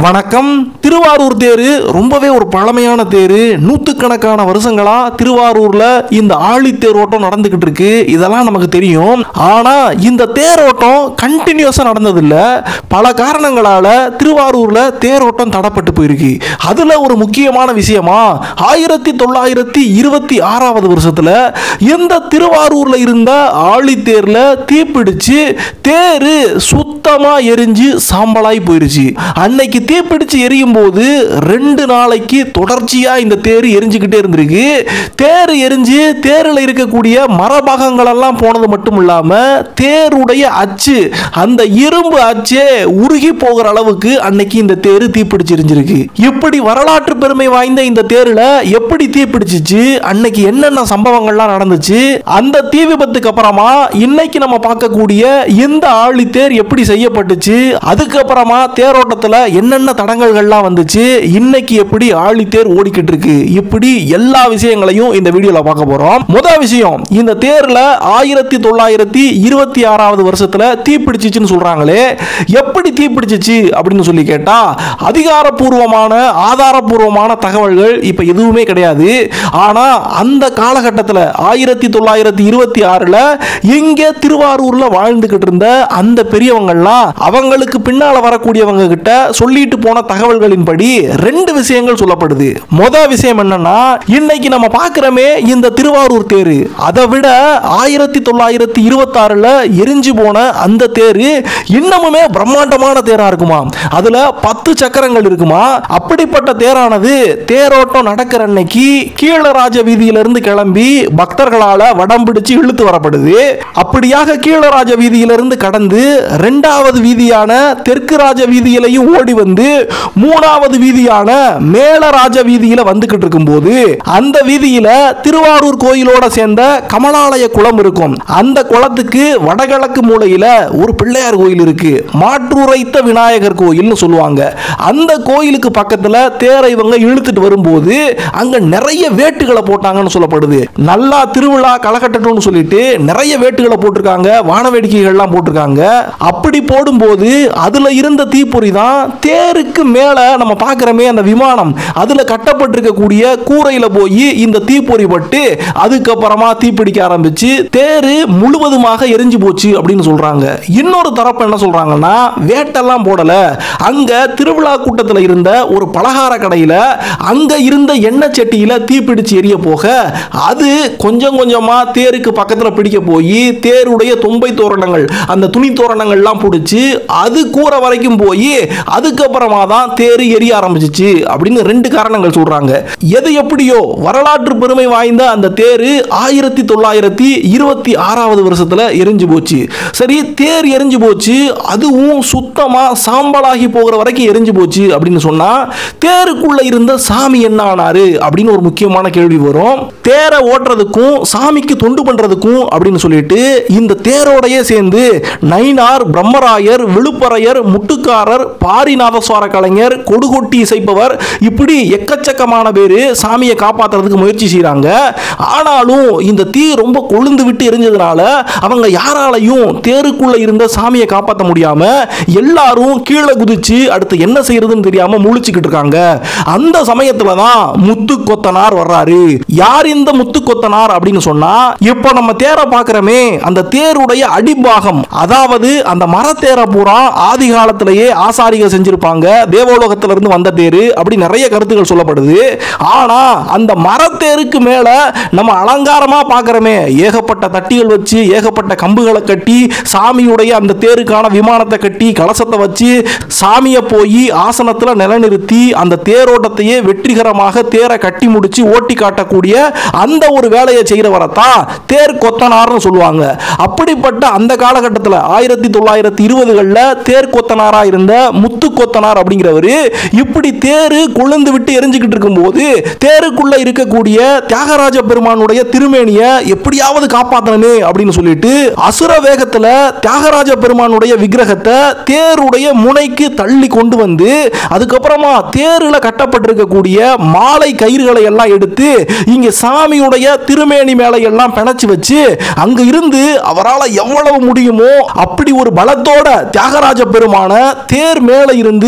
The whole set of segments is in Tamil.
வணக்கம் திருவாரூர் தேரு ரொம்பவே ஒரு பழமையான தேரு நூற்றுக்கணக்கான வருஷங்களா திருவாரூர்ல இந்த ஆழி தேரோட்டம் நடந்துகிட்டு இருக்கு இதெல்லாம் நமக்கு தெரியும் ஆனா இந்த தேரோட்டம் கண்டினியூஸா நடந்ததில்ல பல காரணங்களால திருவாரூர்ல தேரோட்டம் தடப்பட்டு போயிருக்கு அதுல ஒரு முக்கியமான விஷயமா ஆயிரத்தி தொள்ளாயிரத்தி இருபத்தி ஆறாவது வருஷத்துல இந்த திருவாரூர்ல இருந்த ஆழி தேர்ல தீப்பிடிச்சு தேரு சுத்தமா எரிஞ்சு சாம்பலாய் போயிருச்சு அன்னைக்கு தீப்பிடிச்சு எரியும் போது ரெண்டு நாளைக்கு தொடர்ச்சியா இந்த தேர் எரிஞ்சுக்கிட்டே இருந்திருக்கு தேர் எரிஞ்சு தேரில் இருக்கக்கூடிய மரபாகங்கள் எல்லாம் போனது மட்டும் இல்லாம தேருடைய அச்சு அந்த இரும்பு அச்சே உருகி போகிற அளவுக்கு அன்னைக்கு இந்த தேர் தீப்பிடிச்சு எரிஞ்சிருக்கு இப்படி வரலாற்று பெருமை வாய்ந்த இந்த தேர்ல எப்படி தீப்பிடிச்சிச்சு அன்னைக்கு என்னென்ன சம்பவங்கள்லாம் நடந்துச்சு அந்த தீ விபத்துக்கு அப்புறமா இன்னைக்கு நம்ம பார்க்கக்கூடிய இந்த ஆழி தேர் எப்படி செய்யப்பட்டுச்சு அதுக்கப்புறமா தேரோட்டத்துல என்னென்ன தடங்கல்கள்லாம் வந்துச்சு இன்னைக்கு எப்படி ஆழி தேர் ஓடிக்கிட்டு இருக்கு இப்படி எல்லா விஷயங்களையும் இந்த வீடியோல பார்க்க போறோம் முதல் விஷயம் இந்த தேர்ல ஆயிரத்தி தொள்ளாயிரத்தி இருபத்தி ஆறாவது வருஷத்துல தீப்பிடிச்சிச்சுன்னு சொல்றாங்களே எப்படி தீப்பிடிச்சிச்சு அப்படின்னு சொல்லி கேட்டா அதிகாரப்பூர்வமான ஆதாரப்பூர்வமான தகவல்கள் இப்ப எதுவுமே கிடையாது ஆனா அந்த காலகட்டத்தில் ஆயிரத்தி தொள்ளாயிரத்தி இருபத்தி ஆறுல இங்க திருவாரூர்ல வாழ்ந்துகிட்டு இருந்த அந்த பெரியவங்கள்லாம் அவங்களுக்கு பின்னால வரக்கூடியவங்க கிட்ட சொல்லிட்டு போன தகவல்களின்படி ரெண்டு விஷயங்கள் சொல்லப்படுது முத விஷயம் என்னன்னா இன்னைக்கு நம்ம பார்க்கிறோமே இந்த திருவாரூர் தேரு அதை விட ஆயிரத்தி தொள்ளாயிரத்தி இருபத்தாறுல எரிஞ்சு போன அந்த தேரு இன்னமுமே பிரம்மாண்டமான தேரா இருக்குமா அதுல பத்து சக்கரங்கள் இருக்குமா அப்படிப்பட்ட தேரானது தேரோட்டம் நடக்கிற அன்னைக்கு கீழராஜ வீதியிலிருந்து கிளம்பி பக்தர்களால வடம் பிடிச்சு இழுத்து வரப்படுது அப்படியாக கீழராஜ வீதியிலிருந்து கடந்து ரெண்டாவது வீதியான தெற்கு ராஜ வீதியிலையும் ஓடி வந்து மூணாவது வீதியான மேலராஜ வீதியில வந்துகிட்டு இருக்கும்போது அந்த வீதியில திருவாரூர் கோயிலோட சேர்ந்த கமலாலய குளம் இருக்கும் அந்த குளத்துக்கு வடகிழக்கு மூலையில ஒரு பிள்ளையார் கோயில் இருக்கு மாற்றுரைத்த விநாயகர் கோயில்னு சொல்லுவாங்க அந்த கோயிலுக்கு பக்கத்துல தேரை இவங்க இழுத்துட்டு வரும்போது அங்க நிறைய வேட்டுகளை போட்டாங்கன்னு சொல்லப்படுது நல்லா திருவிழா களகட்டணும்னு சொல்லிட்டு நிறைய வேட்டுகளை போட்டிருக்காங்க வான வேடிக்கைகள்லாம் போட்டிருக்காங்க அப்படி போடும்போது அதுல இருந்த தீப்பொறி தான் தேருக்கு மேல நம்ம பார்க்கிறோமே அந்த விமானம் அதுல கட்டப்பட்டிருக்கக்கூடிய கூரையில போய் இந்த தீப்பொறி பட்டு அதுக்கப்புறமா தீப்பிடிக்க ஆரம்பிச்சு தேரு முழுவதுமாக எரிஞ்சு போச்சு அப்படின்னு சொல்றாங்க இன்னொரு தரப்பு என்ன சொல்றாங்கன்னா வேட்டெல்லாம் போடல அங்க திருவிழா கூட்டத்தில் இருந்த ஒரு பலகார கடையில அங்க இருந்த எண்ணெய் சட்டியில தீப்பிடிச்சு எரிய போக அது கொஞ்சம் கொஞ்சமா தேருக்கு பக்கத்துல பிடிக்க போய் தேருடைய தொம்பை தோரணங்கள் அந்த துணி தோரணங்கள்லாம் பிடிச்சி அது கூரை வரைக்கும் போய் அதுக்கப்புறமா தான் தேரு எரிய ஆரம்பிச்சிச்சு அப்படின்னு ரெண்டு காரணங்கள் சொல்றாங்க எது எப்படியோ வரலாற்று பெருமை வாய்ந்த அந்த தேரு ஆயிரத்தி தொள்ளாயிரத்தி இருபத்தி ஆறாவது வருஷத்துல எரிஞ்சு போச்சு சரி தேர் எரிஞ்சு போச்சு அதுவும் சுத்தமா சாம்பலாகி போகிற வரைக்கும் எரிஞ்சு போச்சு அப்படின்னு சொன்னா தேருக்குள்ள இருந்த சாமி என்ன ஆனாரு அப்படின்னு ஒரு முக்கியமான கேள்வி வரும் தேரை ஓட்டுறதுக்கும் சாமிக்கு தொண்டு பண்றதுக்கும் அப்படின்னு சொல்லிட்டு இந்த தேரோடைய சேர்ந்து நைனார் பிரம்மராயர் விழுப்பரையர் முட்டுக்காரர் பாரிநாதஸ்வர கலைஞர் கொடுகொட்டி இசைப்பவர் இப்படி எக்கச்சக்கமான பேர் சாமியை காப்பாத்துறதுக்கு முயற்சி செய்கிறாங்க ஆனாலும் இந்த தீ ரொம்ப கொழுந்து விட்டு எரிஞ்சதுனால அவங்க யாராலையும் தேருக்குள்ள இருந்த சாமியை காப்பாற்ற முடியாம எல்லாரும் கீழே குதிச்சு அடுத்து என்ன செய்யறதுன்னு தெரியாம முழிச்சுக்கிட்டு இருக்காங்க அந்த சமயத்துல தான் முத்து கொத்தனார் வர்றாரு யார் இந்த முத்து கொத்தனார் அப்படின்னு சொன்னா இப்போ நம்ம தேரை பார்க்கிறோமே அந்த தேருடைய அடிபாகம் அதாவது அந்த மரத்தேரை பூரா ஆதி காலத்திலேயே ஆசாரிகள் செஞ்சிருப்பாங்க தேவலோகத்துல இருந்து வந்த தேரு அப்படி நிறைய கருத்துக்கள் சொல்லப்படுது ஆனா அந்த மரத்தேருக்கு மேல நம்ம அலங்காரமா பார்க்கிறோமே ஏகப்பட்ட தட்டிகள் வச்சு ஏகப்பட்ட கம்புகளை கட்டி சாமியுடைய அந்த தேருக்கான விமானத்தை கட்டி கலசத்தை வச்சு சாமியை போய் ஆசனத்தில் நிலைநிறுத்தி அந்த தேரோட்டத்தையே வெற்றிகரமாக தேரை கட்டி முடிச்சு ஓட்டி காட்டக்கூடிய அந்த ஒரு வேலையை செய்கிறவரைத்தான் தேர் கொத்தனார்னு சொல்லுவாங்க அப்படிப்பட்ட அந்த காலகட்டத்தில் ஆயிரத்தி தொள்ளாயிரத்தி இருபதுகளில் தேர் கொத்தனாரா இருந்த முத்து கொத்தனார் அப்படிங்கிறவர் இப்படி தேரு கொழுந்து விட்டு எரிஞ்சுக்கிட்டு இருக்கும்போது தேருக்குள்ள இருக்கக்கூடிய தியாகராஜ பெருமானுடைய திருமேனியை எப்படியாவது காப்பாற்றணுமே அப்படின்னு சொல்லிட்டு அசுர வேகத்துல தியாகராஜ பெருமானுடைய விக்கிரகத்தை தேருடைய முனைக்கு தள்ளி கொண்டு வந்து அதுக்கப்புறமா தேருல கட்டப்பட்டிருக்கக்கூடிய மாலை கயிறுகளை எல்லாம் எடுத்து இங்க சாமியுடைய திருமேனி மேல எல்லாம் பிணைச்சு வச்சு அங்க இருந்து அவரால் எவ்வளவு முடியுமோ அப்படி ஒரு பலத்தோட தியாகராஜ பெருமான தேர் மேல இருந்து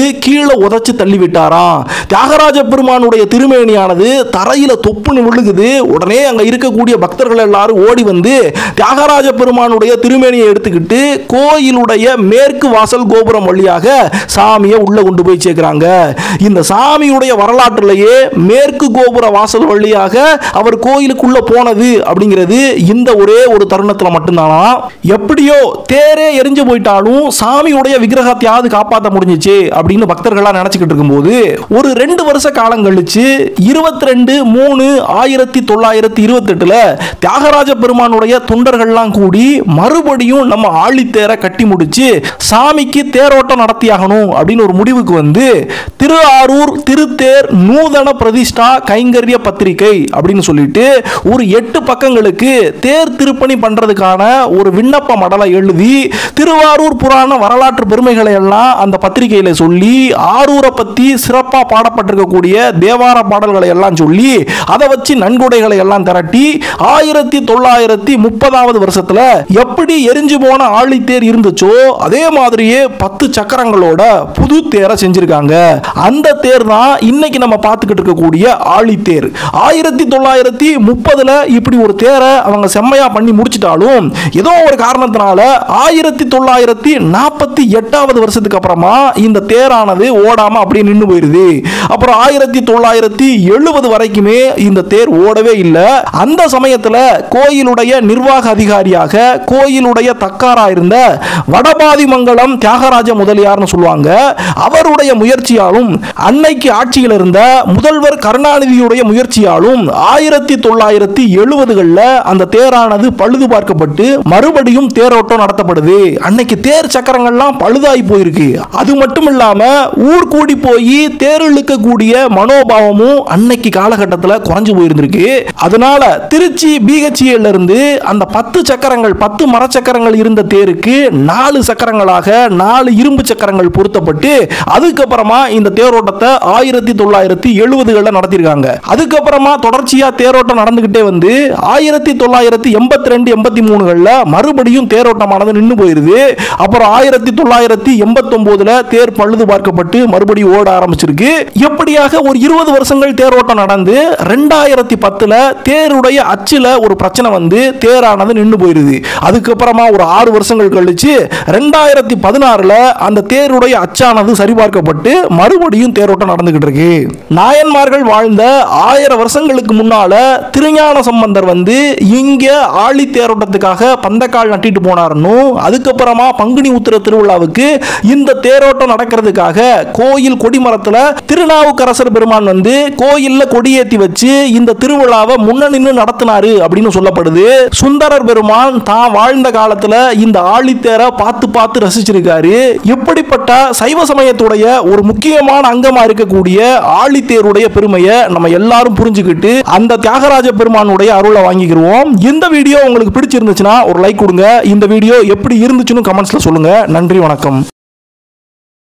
கீழே உதைச்சு தள்ளி விட்டாராம் தியாகராஜ பெருமானுடைய திருமேனியானது தரையில தொப்புன்னு விழுகுது உடனே அங்க இருக்கக்கூடிய பக்தர்கள் எல்லாரும் ஓடி வந்து தியாகராஜ பெருமானுடைய திருமேனியை எடுத்துக்கிட்டு கோயிலுடைய மேற்கு வாசல் கோபுரம் வழியாக சாமியை உள்ள கொண்டு போய் சேர்க்கிறாங்க இந்த சாமியுடைய வரலாற்றிலேயே மேற்கு கோபுர வாசல் வழியாக அவர் கோயிலுக்குள்ள போனது அப்படிங்கிறது இந்த ஒரே ஒரு தருணத்துல மட்டும்தானா எப்படியோ தேரே எரிஞ்சு போயிட்டாலும் சாமியுடைய விக்கிரகத்தையாவது காப்பாற்ற முடிஞ்சிச்சு அப்படின்னு பக்தர்களா நினைச்சுக்கிட்டு இருக்கும்போது ஒரு ரெண்டு வருஷ காலம் கழிச்சு இருபத்தி ரெண்டு மூணு ஆயிரத்தி தொள்ளாயிரத்தி இருபத்தெட்டுல தியாகராஜ பெருமானுடைய தொண்டர்கள்லாம் கூடி மறுபடியும் நம்ம ஆழித்தேரை கட்டி முடிச்சு சாமிக்கு தேரோட்டம் நடத்தியாகணும் அப்படின்னு ஒரு முடிவுக்கு வந்து திரு ஆரூர் திருத்தேர் நூதன பிரதிஷ்டா கைங்கரிய பத்திரிகை அப்படின்னு சொல்லிட்டு ஒரு எட்டு பக்கங்களுக்கு தேர் திருப்பணி பண்றதுக்கான ஒரு விண்ணப்ப மடலை எழுதி திருவாரூர் புராண வரலாற்று பெருமைகளை எல்லாம் அந்த பத்திரிகையில சொல்லி ஆரூரை பத்தி சிறப்பா பாடப்பட்டிருக்கக்கூடிய தேவார பாடல்களை எல்லாம் சொல்லி அதை வச்சு நன்கொடைகளை எல்லாம் திரட்டி ஆயிரத்தி தொள்ளாயிரத்தி முப்பதாவது வருஷத்துல எப்படி எரிஞ்சு போன ஆழித்தேர் இருந்துச்சோ அதே மாதிரியே பத்து சக்கரங்களோட புது தேரை செஞ்சிருக்காங்க அந்த தேர் தான் இன்னைக்கு நம்ம பார்த்துக்கிட்டு இருக்கக்கூடிய ஆழித்தேர் ஆயிரத்தி தொள்ளாயிரத்தி முப்பதுல இப்படி ஒரு தேரை அவங்க செம்மையா பண்ணி முடிச்சிட்டாலும் ஏதோ ஒரு காரணத்தினால ஆயிரத்தி தொள்ளாயிரத்தி நாற்பத்தி எட்டாவது வருஷத்துக்கு அப்புறமா இந்த தேரானது ஓடாம அப்படியே நின்று போயிருது அப்புறம் ஆயிரத்தி தொள்ளாயிரத்தி எழுபது வரைக்குமே இந்த தேர் ஓடவே இல்லை அந்த சமயத்துல கோயிலுடைய நிர்வாக அதிகாரியாக கோயிலுடைய தக்காரா இருந்த வடபாதிமங்கலம் தியாகராஜ முதலியார்னு சொல்லுவாங்க அவருடைய முயற்சியாலும் அன்னைக்கு ஆட்சியில் இருந்த முதல்வர் கருணாநிதியுடைய முயற்சியாலும் ஆயிரத்தி தொள்ளாயிரத்தி எழுபதுகளில் அந்த தேரானது பழுது பார்க்கப்பட்டு மறுபடியும் தேரோட்டம் நடத்தப்படுது அன்னைக்கு தேர் சக்கரங்கள்லாம் பழுதாகி போயிருக்கு அது மட்டும் இல்லாம ஊர் கூடி போய் தேர் இழுக்கக்கூடிய மனோபாவமும் அன்னைக்கு காலகட்டத்தில் குறைஞ்சு போயிருந்திருக்கு அதனால திருச்சி பிஹெச்ஏல இருந்து அந்த பத்து சக்கரங்கள் பத்து மரச்சக்கரங்கள் இருந்த தேருக்கு நாலு சக்கரங்களாக நாலு இரும்பு சக்கரங்கள் பொருத்தப்பட்டு அதுக்கப்புறமா இந்த தேரோட்டத்தை ஆயிரத்தி தொள்ளாயிரத்தி எழுபதுகளில் நடத்தியிருக்காங்க அதுக்கப்புறமா தொடர்ச்சியா தேரோட்டம் நடந்துகிட்டே வந்து ஆயிரத்தி தொள்ளாயிரத்தி எண்பத்தி ரெண்டு எண்பத்தி மூணுகளில் மறுபடியும் தேரோட்டமானது நின்று போயிருது அப்புறம் ஆயிரத்தி தொள்ளாயிரத்தி எண்பத்தொம்போதுல தேர் பழுது பார்க்கப்பட்டு மறுபடியும் ஓட ஆரம்பிச்சிருக்கு எப்படியாக ஒரு இருபது வருஷங்கள் தேரோட்டம் நடந்து ரெண்டாயிரத்தி பத்துல தேருடைய அச்சுல ஒரு பிரச்சனை வந்து தேரானது நின்று போயிருது அதுக்கப்புறமா ஒரு ஆறு வருஷங்கள் கழிச்சு ரெண்டாயிரத்தி பதினாறுல அந்த தேருடைய அச்சானது சரிபார்க்கப்பட்டு மறுபடியும் தேரோட்டம் நடந்துகிட்டு இருக்கு நாயன்மார்கள் வாழ்ந்த ஆயிரம் வருஷங்களுக்கு முன்னால திருஞான சம்பந்தர் வந்து இங்க ஆழி தேரோட்டத்துக்காக பந்தக்கால் நட்டிட்டு போனாருன்னு அதுக்கப்புறமா பங்குனி உத்திர திருவிழாவுக்கு இந்த தேரோட்டம் நடக்கிறதுக்காக கோயில் கொடிமரத்துல திருநாவுக்கரசர் பெருமான் வந்து கோயில்ல கொடியேத்தி வச்சு இந்த திருவிழாவை முன்ன நின்று நடத்தினாரு அப்படின்னு சொல்லப்படுது சுந்தரர் பெருமான் தான் வாழ்ந்த காலத்துல இந்த ஆழித்தேரை பார்த்து பார்த்து ரசிச்சிருக்காரு இப்படிப்பட்ட சைவ சமயத்துடைய ஒரு முக்கியமான அங்கமா இருக்கக்கூடிய ஆழித்தேருடைய பெருமையை நம்ம எல்லாரும் புரிஞ்சுக்கிட்டு அந்த தியாகராஜ பெருமானுடைய அருளை வாங்கிக்கிருவோம் இந்த வீடியோ உங்களுக்கு பிடிச்சிருந்துச்சுன்னா ஒரு லைக் கொடுங்க இந்த வீடியோ எப்படி இருந்துச்சுன்னு கமெண்ட்ஸ்ல சொல்லுங்க நன்றி வணக்கம்